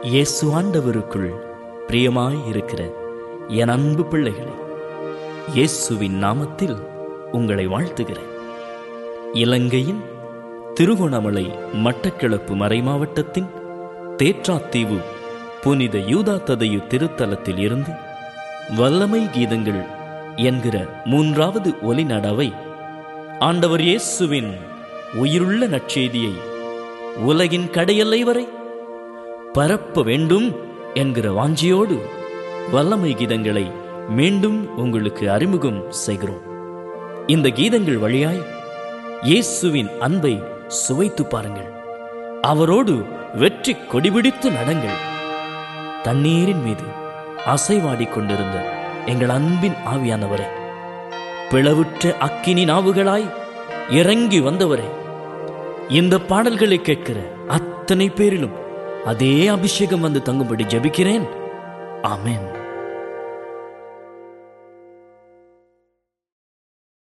இயேசு ஆண்டவருக்குள் பிரியமாய் இருக்கிற என் அன்பு பிள்ளைகளே இயேசுவின் நாமத்தில் உங்களை வாழ்த்துகிறேன் இலங்கையின் திருகோணமலை மட்டக்களப்பு மறைமாவட்டத்தின் தேற்றாத்தீவு புனித யூதா ததையு திருத்தலத்தில் இருந்து வல்லமை கீதங்கள் என்கிற மூன்றாவது ஒலிநடாவை ஆண்டவர் இயேசுவின் உயிருள்ள நற்செய்தியை உலகின் கடையெல்லை வரை பரப்ப வேண்டும் என்கிற வாஞ்சியோடு வல்லமை கீதங்களை மீண்டும் உங்களுக்கு அறிமுகம் செய்கிறோம் இந்த கீதங்கள் வழியாய் இயேசுவின் அன்பை சுவைத்து பாருங்கள் அவரோடு வெற்றி கொடிபிடித்து நடங்கள் தண்ணீரின் மீது அசைவாடிக் கொண்டிருந்த எங்கள் அன்பின் ஆவியானவரே பிளவுற்ற அக்கினி நாவுகளாய் இறங்கி வந்தவரே இந்த பாடல்களை கேட்கிற அத்தனை பேரிலும் அதே அபிஷேகம் வந்து தங்கும்படி ஜெபிக்கிறேன் ஆமென்